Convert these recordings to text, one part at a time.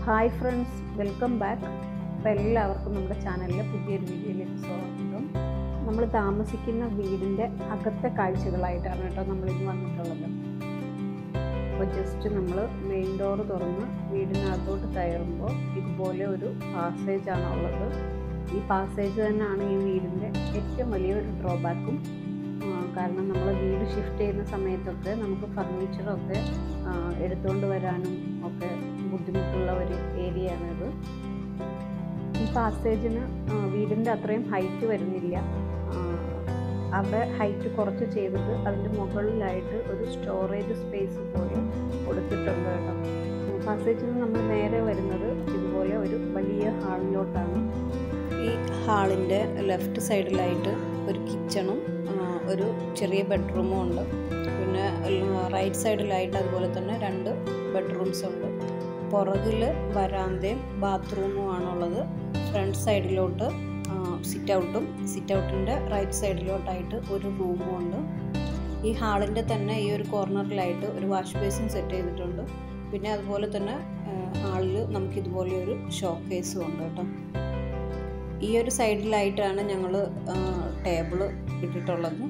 hi friends welcome back അപ്പോൾ എല്ലാവർക്കും നമ്മുടെ ചാനലിലെ പുതിയൊരു വീഡിയോയിലേക്ക് സ്വാഗതം നമ്മൾ താമസിക്കുന്ന വീടിൻ്റെ അകത്തെ കാഴ്ചകളായിട്ടാണ് കേട്ടോ നമ്മളിന്ന് വന്നിട്ടുള്ളത് അപ്പോൾ ജസ്റ്റ് നമ്മൾ മെയിൻ ഡോർ തുറന്ന് വീടിനകത്തോട്ട് കയറുമ്പോൾ ഇതുപോലെ ഒരു പാസേജാണ് ഉള്ളത് ഈ പാസേജ് തന്നെയാണ് ഈ വീടിൻ്റെ ഏറ്റവും വലിയൊരു ഡ്രോബാക്കും കാരണം നമ്മൾ വീട് ഷിഫ്റ്റ് ചെയ്യുന്ന സമയത്തൊക്കെ നമുക്ക് ഫർണിച്ചറൊക്കെ എടുത്തുകൊണ്ട് വരാനും ഒക്കെ ബുദ്ധിമുട്ടുള്ള ഒരു ഏരിയ ആണിത് ഈ പാസേജിന് വീടിൻ്റെ അത്രയും ഹൈറ്റ് വരുന്നില്ല അവിടെ ഹൈറ്റ് കുറച്ച് ചെയ്തിട്ട് അതിൻ്റെ മുകളിലായിട്ട് ഒരു സ്റ്റോറേജ് സ്പേസ് പോലെ കൊടുത്തിട്ടുണ്ട് കേട്ടോ പാസേജിൽ നമ്മൾ നേരെ വരുന്നത് ഇതുപോലെ ഒരു വലിയ ഹാളിലോട്ടാണ് ഈ ഹാളിൻ്റെ ലെഫ്റ്റ് സൈഡിലായിട്ട് ഒരു കിച്ചണും ഒരു ചെറിയ ബെഡ്റൂമും ഉണ്ട് പിന്നെ റൈറ്റ് സൈഡിലായിട്ട് അതുപോലെ തന്നെ രണ്ട് ബെഡ്റൂംസ് ഉണ്ട് പുറകിൽ വരാന്തയും ബാത്റൂമും ആണുള്ളത് ഫ്രണ്ട് സൈഡിലോട്ട് സിറ്റ് ഔട്ടും സിറ്റ് ഔട്ടിൻ്റെ റൈറ്റ് സൈഡിലോട്ടായിട്ട് ഒരു റൂമും ഉണ്ട് ഈ ഹാളിൻ്റെ തന്നെ ഈ ഒരു കോർണറിലായിട്ട് ഒരു വാഷ് ബേസിൻ സെറ്റ് ചെയ്തിട്ടുണ്ട് പിന്നെ അതുപോലെ തന്നെ ഹാളിൽ നമുക്ക് ഇതുപോലെ ഒരു ഷോ കേസും ഉണ്ട് കേട്ടോ ഈ ഒരു സൈഡിലായിട്ടാണ് ഞങ്ങൾ ടേബിൾ ഇട്ടിട്ടുള്ളത്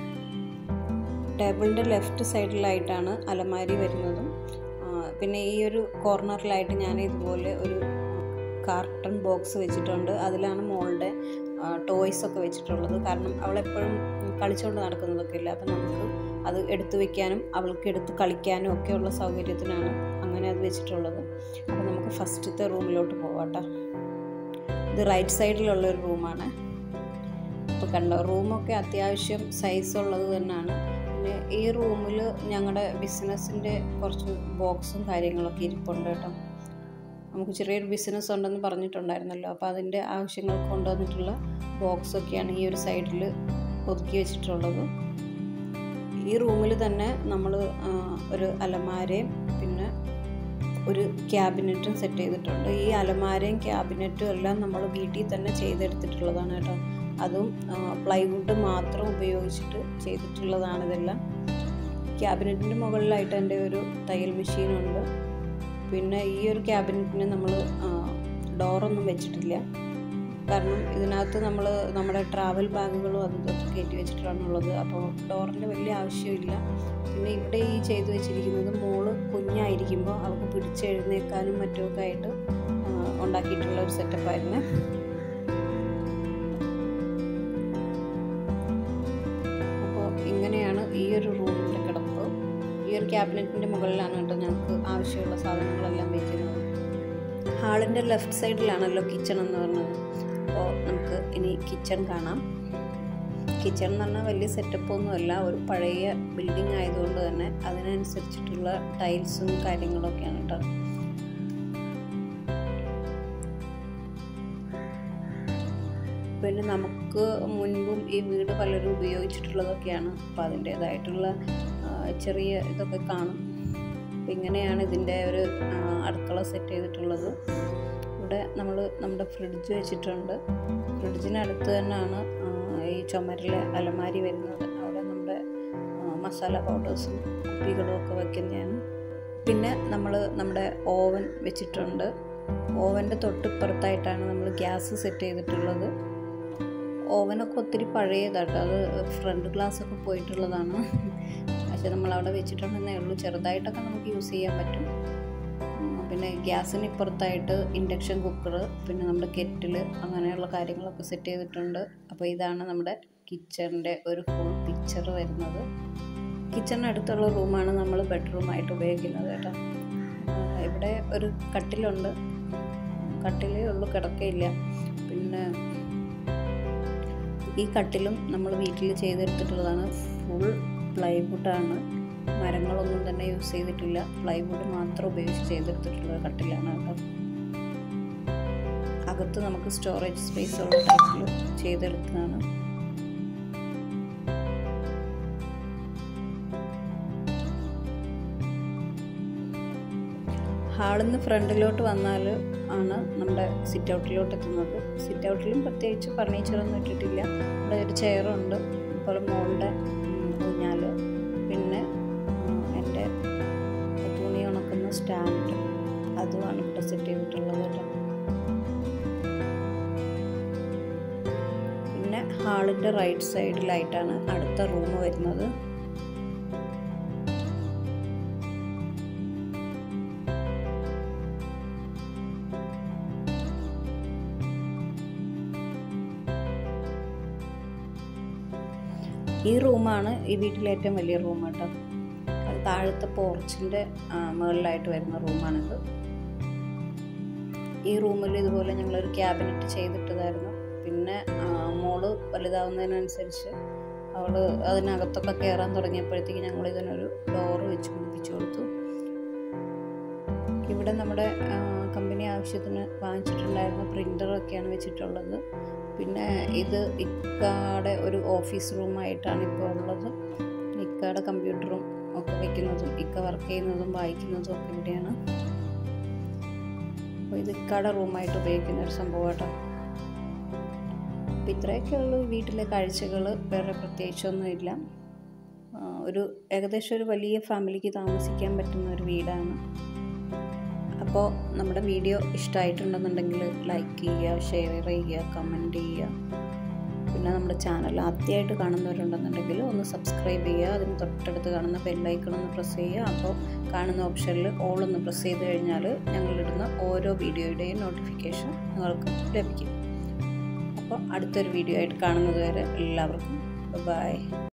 ടേബിളിൻ്റെ ലെഫ്റ്റ് സൈഡിലായിട്ടാണ് അലമാരി വരുന്നതും പിന്നെ ഈ ഒരു കോർണറിലായിട്ട് ഞാൻ ഇതുപോലെ ഒരു കാർട്ടൺ ബോക്സ് വെച്ചിട്ടുണ്ട് അതിലാണ് മോളുടെ ടോയ്സ് ഒക്കെ വെച്ചിട്ടുള്ളത് കാരണം അവളെപ്പോഴും കളിച്ചുകൊണ്ട് നടക്കുന്നതൊക്കെ ഇല്ല അപ്പം നമുക്ക് അത് എടുത്തു വെക്കാനും അവൾക്ക് എടുത്ത് കളിക്കാനും ഒക്കെയുള്ള സൗകര്യത്തിനാണ് അങ്ങനെ അത് വെച്ചിട്ടുള്ളത് അപ്പോൾ നമുക്ക് ഫസ്റ്റത്തെ റൂമിലോട്ട് പോവാട്ടോ ഇത് റൈറ്റ് സൈഡിലുള്ള ഒരു റൂമാണ് അപ്പോൾ കണ്ടോ റൂമൊക്കെ അത്യാവശ്യം സൈസ് ഉള്ളത് തന്നെയാണ് പിന്നെ ഈ റൂമിൽ ഞങ്ങളുടെ ബിസിനസ്സിൻ്റെ കുറച്ച് ബോക്സും കാര്യങ്ങളൊക്കെ ഇരിപ്പുണ്ട് കേട്ടോ നമുക്ക് ചെറിയൊരു ബിസിനസ് ഉണ്ടെന്ന് പറഞ്ഞിട്ടുണ്ടായിരുന്നല്ലോ അപ്പോൾ അതിൻ്റെ ആവശ്യങ്ങൾക്ക് കൊണ്ടുവന്നിട്ടുള്ള ബോക്സൊക്കെയാണ് ഈ ഒരു സൈഡിൽ ഒതുക്കി വെച്ചിട്ടുള്ളത് ഈ റൂമിൽ തന്നെ നമ്മൾ ഒരു അലമാരയും പിന്നെ ഒരു ക്യാബിനറ്റും സെറ്റ് ചെയ്തിട്ടുണ്ട് ഈ അലമാരയും ക്യാബിനറ്റും എല്ലാം നമ്മൾ വീട്ടിൽ തന്നെ ചെയ്തെടുത്തിട്ടുള്ളതാണ് കേട്ടോ അതും പ്ലൈവുഡ് മാത്രം ഉപയോഗിച്ചിട്ട് ചെയ്തിട്ടുള്ളതാണ് ഇതെല്ലാം ക്യാബിനറ്റിൻ്റെ മുകളിലായിട്ട് എൻ്റെ ഒരു തയ്യൽ മെഷീനുണ്ട് പിന്നെ ഈ ഒരു ക്യാബിനറ്റിന് നമ്മൾ ഡോറൊന്നും വെച്ചിട്ടില്ല കാരണം ഇതിനകത്ത് നമ്മൾ നമ്മുടെ ട്രാവൽ ബാഗുകളും അതും ഇതൊക്കെ കയറ്റി വെച്ചിട്ടാണുള്ളത് അപ്പോൾ ഡോറിൻ്റെ വലിയ ആവശ്യമില്ല പിന്നെ ഇവിടെ ഈ ചെയ്തു വെച്ചിരിക്കുന്നത് മോള് കുഞ്ഞായിരിക്കുമ്പോൾ അവൾക്ക് പിടിച്ചെഴുന്നേക്കാനും മറ്റുമൊക്കെ ആയിട്ട് ഉണ്ടാക്കിയിട്ടുള്ള ഒരു സെറ്റപ്പായിരുന്നു അപ്പോൾ ഇങ്ങനെയാണ് ഈ ഒരു റൂമിൻ്റെ കിടപ്പ് ഈ ഒരു ക്യാബിനറ്റിൻ്റെ മുകളിലാണ് കേട്ടോ ഞങ്ങൾക്ക് ആവശ്യമുള്ള സാധനങ്ങളെല്ലാം വയ്ക്കുന്നത് ഹാളിൻ്റെ ലെഫ്റ്റ് സൈഡിലാണല്ലോ കിച്ചൺ എന്ന് പറഞ്ഞത് അപ്പോൾ നമുക്ക് ഇനി കിച്ചൺ കാണാം കിച്ചൺ എന്ന് പറഞ്ഞാൽ വലിയ സെറ്റപ്പൊന്നുമല്ല ഒരു പഴയ ബിൽഡിംഗ് ആയതുകൊണ്ട് തന്നെ അതിനനുസരിച്ചിട്ടുള്ള ടൈൽസും കാര്യങ്ങളൊക്കെയാണ് കേട്ടോ പിന്നെ നമുക്ക് മുൻപും ഈ വീട് പലരും ഉപയോഗിച്ചിട്ടുള്ളതൊക്കെയാണ് അപ്പോൾ അതിൻ്റേതായിട്ടുള്ള ചെറിയ ഇതൊക്കെ കാണും അപ്പം ഇങ്ങനെയാണ് ഇതിൻ്റെ ഒരു അടുക്കള സെറ്റ് ചെയ്തിട്ടുള്ളത് ഇവിടെ നമ്മൾ നമ്മുടെ ഫ്രിഡ്ജ് വെച്ചിട്ടുണ്ട് ഫ്രിഡ്ജിനടുത്ത് തന്നെയാണ് ഈ ചുമരിലെ അലമാരി വരുന്നത് അവിടെ നമ്മുടെ മസാല പൗഡേഴ്സും കുപ്പികളും ഒക്കെ വയ്ക്കുന്നതാണ് പിന്നെ നമ്മൾ നമ്മുടെ ഓവൻ വെച്ചിട്ടുണ്ട് ഓവൻ്റെ തൊട്ടിപ്പുറത്തായിട്ടാണ് നമ്മൾ ഗ്യാസ് സെറ്റ് ചെയ്തിട്ടുള്ളത് ഓവനൊക്കെ ഒത്തിരി പഴയതാട്ടോ അത് ഫ്രണ്ട് ഗ്ലാസ് ഒക്കെ പോയിട്ടുള്ളതാണ് പക്ഷെ നമ്മൾ അവിടെ വെച്ചിട്ടുണ്ടെന്നേ ഉള്ളൂ ചെറുതായിട്ടൊക്കെ നമുക്ക് യൂസ് ചെയ്യാൻ പറ്റും പിന്നെ ഗ്യാസിന് ഇപ്പുറത്തായിട്ട് ഇൻഡക്ഷൻ കുക്കർ പിന്നെ നമ്മുടെ കെറ്റിൽ അങ്ങനെയുള്ള കാര്യങ്ങളൊക്കെ സെറ്റ് ചെയ്തിട്ടുണ്ട് അപ്പോൾ ഇതാണ് നമ്മുടെ കിച്ചണിൻ്റെ ഒരു ഫുൾ പിക്ചർ വരുന്നത് കിച്ചണിനടുത്തുള്ള റൂമാണ് നമ്മൾ ബെഡ്റൂമായിട്ട് ഉപയോഗിക്കുന്നത് കേട്ടോ ഇവിടെ ഒരു കട്ടിലുണ്ട് കട്ടിലേ ഉള്ളൂ കിടക്കയില്ല പിന്നെ ഈ കട്ടിലും നമ്മൾ വീട്ടിൽ ചെയ്തെടുത്തിട്ടുള്ളതാണ് ഫുൾ പ്ലൈവുഡാണ് മരങ്ങളൊന്നും തന്നെ യൂസ് ചെയ്തിട്ടില്ല പ്ലൈവുഡ് മാത്രം ഉപയോഗിച്ച് ചെയ്തെടുത്തിട്ടുള്ള കട്ടിലാണ് കേട്ടോ അകത്ത് നമുക്ക് സ്റ്റോറേജ് സ്പേസ് ഉള്ള ടൈപ്പിൽ ചെയ്തെടുത്തതാണ് ഹാളിൽ നിന്ന് ഫ്രണ്ടിലോട്ട് വന്നാൽ ആണ് നമ്മുടെ സിറ്റ് ഔട്ടിലോട്ട് എത്തുന്നത് സിറ്റ് ഔട്ടിലും പ്രത്യേകിച്ച് ഫർണിച്ചറൊന്നും ഇട്ടിട്ടില്ല ഇവിടെ ഒരു ചെയറുണ്ട് അതുപോലെ മോളുടെ ഊഞ്ഞാൽ പിന്നെ എൻ്റെ തുണി ഉണക്കുന്ന സ്റ്റാൻഡ് അതുമാണ് ഇവിടെ സെറ്റ് ചെയ്തിട്ടുള്ളത് കേട്ടോ പിന്നെ ഹാളിൻ്റെ റൈറ്റ് സൈഡിലായിട്ടാണ് അടുത്ത റൂം വരുന്നത് ഈ റൂമാണ് ഈ വീട്ടിലെ ഏറ്റവും വലിയ റൂം കേട്ടോ അത് താഴത്തെ പോർച്ചിൻ്റെ മുകളിലായിട്ട് വരുന്ന റൂമാണിത് ഈ റൂമിൽ ഇതുപോലെ ഞങ്ങളൊരു ക്യാബിനറ്റ് ചെയ്തിട്ടതായിരുന്നു പിന്നെ ആ, മോള് വലുതാവുന്നതിനനുസരിച്ച് അവൾ അതിനകത്തൊക്കെ കയറാൻ തുടങ്ങിയപ്പോഴത്തേക്ക് ഞങ്ങൾ ഇതിനൊരു ഡോറ് വെച്ച് പിടിപ്പിച്ചു കൊടുത്തു ഇവിടെ നമ്മുടെ ആ, കമ്പനി ആവശ്യത്തിന് വാങ്ങിച്ചിട്ടുണ്ടായിരുന്ന പ്രിൻ്ററൊക്കെയാണ് വെച്ചിട്ടുള്ളത് പിന്നെ ഇത് ഇക്കാടെ ഒരു ഓഫീസ് റൂമായിട്ടാണ് ഇപ്പോൾ ഉള്ളത് ഇക്കയുടെ കമ്പ്യൂട്ടറും ഒക്കെ വെക്കുന്നതും ഇക്ക വർക്ക് ചെയ്യുന്നതും വായിക്കുന്നതും ഒക്കെ ഇവിടെയാണ് അപ്പോൾ ഇത് ഇക്കയുടെ റൂമായിട്ട് ഉപയോഗിക്കുന്ന ഒരു സംഭവം കേട്ടോ അപ്പോൾ ഇത്രയൊക്കെ ഉള്ളൂ ഈ വീട്ടിലെ കാഴ്ചകൾ വേറെ പ്രത്യേകിച്ചൊന്നുമില്ല ആ, ഒരു ഏകദേശം ഒരു വലിയ ഫാമിലിക്ക് താമസിക്കാൻ പറ്റുന്ന ഒരു വീടാണ് അപ്പോൾ നമ്മുടെ വീഡിയോ ഇഷ്ടമായിട്ടുണ്ടെന്നുണ്ടെങ്കിൽ ലൈക്ക് ചെയ്യുക ഷെയർ ചെയ്യുക കമൻറ്റ് ചെയ്യുക പിന്നെ നമ്മുടെ ചാനൽ ആദ്യമായിട്ട് കാണുന്നവരുണ്ടെന്നുണ്ടെങ്കിൽ ഒന്ന് സബ്സ്ക്രൈബ് ചെയ്യുക അതിന് തൊട്ടടുത്ത് കാണുന്ന ബെല്ലൈക്കൺ ഒന്ന് പ്രസ് ചെയ്യുക അപ്പോൾ കാണുന്ന ഓപ്ഷനിൽ ഓൾ ഒന്ന് പ്രസ് ചെയ്ത് കഴിഞ്ഞാൽ ഞങ്ങളിടുന്ന ഓരോ വീഡിയോയുടെയും നോട്ടിഫിക്കേഷൻ നിങ്ങൾക്ക് ലഭിക്കും അപ്പോൾ അടുത്തൊരു വീഡിയോ ആയിട്ട് കാണുന്നത് വരെ എല്ലാവർക്കും ബൈ